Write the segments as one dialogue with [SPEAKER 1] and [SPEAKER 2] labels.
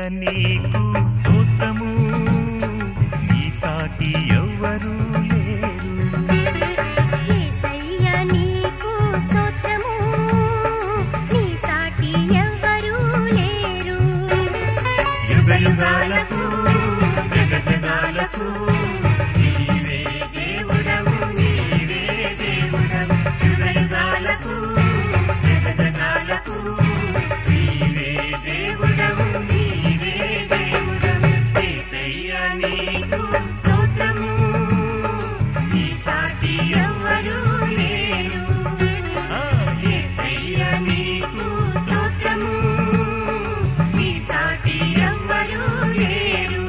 [SPEAKER 1] నీకు స్తోత్రము నీ సాటి ఎవ్వరూ లేరు
[SPEAKER 2] యేసయ్య నీకు స్తోత్రము నీ సాటి ఎవ్వరూ లేరు
[SPEAKER 1] యుగ యుగాలకు జగ జగాలకు నీవే దేవుడవు నీవే దేవుడవు యుగ యుగాలకు జగ జగాలకు నీవే దేవుడవు నీవే దేవుడవు యేసయ్య నీకు స్తోత్రము నీ సాటి ఎవ్వరూ లేరు యేసయ్య నీకు స్తోత్రము నీ సాటి ఎవ్వరూ లేరు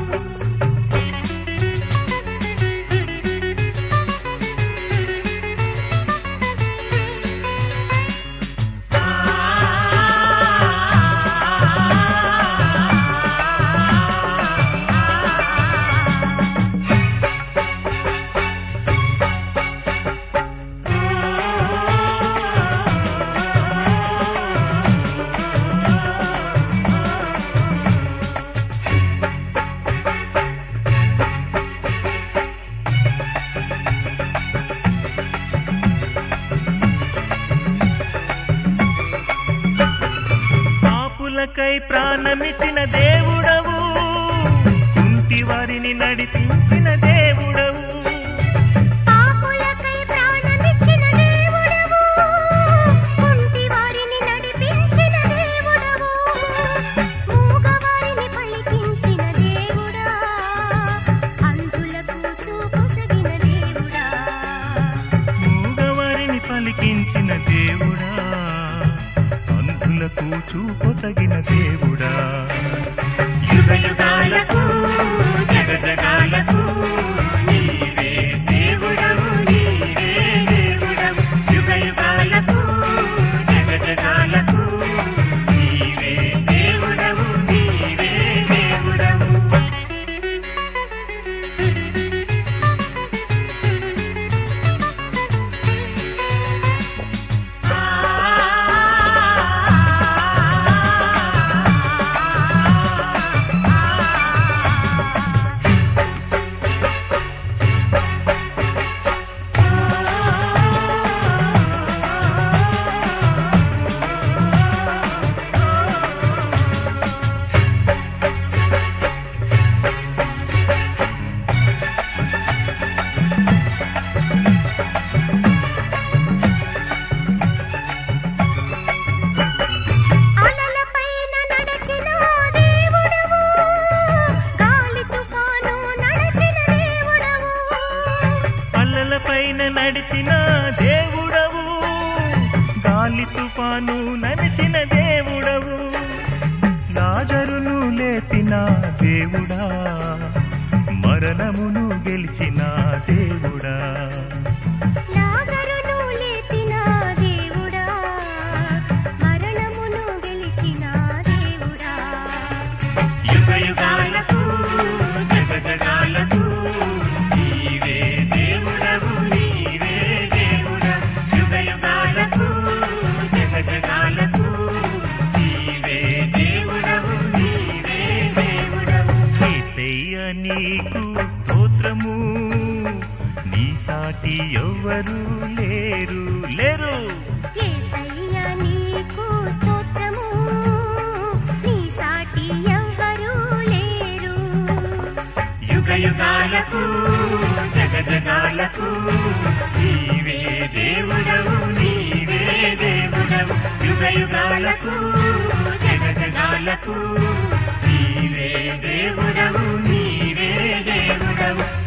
[SPEAKER 1] పాపులకై ప్రాణమిచ్చిన దేవుడవు కుంటి వారిని నడిపించిన దేవుడవు
[SPEAKER 2] పాపులకై ప్రాణమిచ్చిన దేవుడవు కుంటి వారిని నడిపించిన దేవుడవు మూగవారిని పలికించిన దేవుడా అంధులకు చూపుసగిన దేవుడా
[SPEAKER 1] మూగవారిని పలికించిన దేవుడా అంధులకు చూపొసగిన దేవుడా యుగ యుగాలకు జగ జగాలకు నీవే దేవుడవు నీవే దేవుడవు యుగ యుగాలకు జగ జగాలకు నీవే దేవుడవు నీవే దేవుడవు
[SPEAKER 2] అలలపైన నడచిన దేవుడవు గాలి తుఫాను నడచిన దేవుడవు
[SPEAKER 1] పల్లెలపైన నడిచిన దేవుడవు గాలి తుఫాను నడిచిన దేవుడవు లాజరును లేపిన దేవుడా మరణమును గెలిచిన దేవుడా
[SPEAKER 2] లాజరును లేపిన దేవుడా మరణమును గెలిచిన దేవుడా
[SPEAKER 1] యుగ యుగాలకు జగ జగాలకు నీవే దేవుడవు నీవే దేవుడవు యుగ యుగాలకు జగ జగాలకు నీవే దేవుడవు నీవే దేవుడవు యేసయ్య నీకు స్తోత్రము నీ సాటి ఎవ్వరు లేరు లేరు
[SPEAKER 2] యేసయ్య నీకు స్తోత్రము నీ సాటి ఎవ్వరూ లేరు
[SPEAKER 1] యుగ యుగాలకు జగ జగాలకు నీవే దేవుడవు నీవే దేవుడవు యుగ యుగాలకు జగ జగాలకు నీవే దేవుడవు నీవే దేవుడవు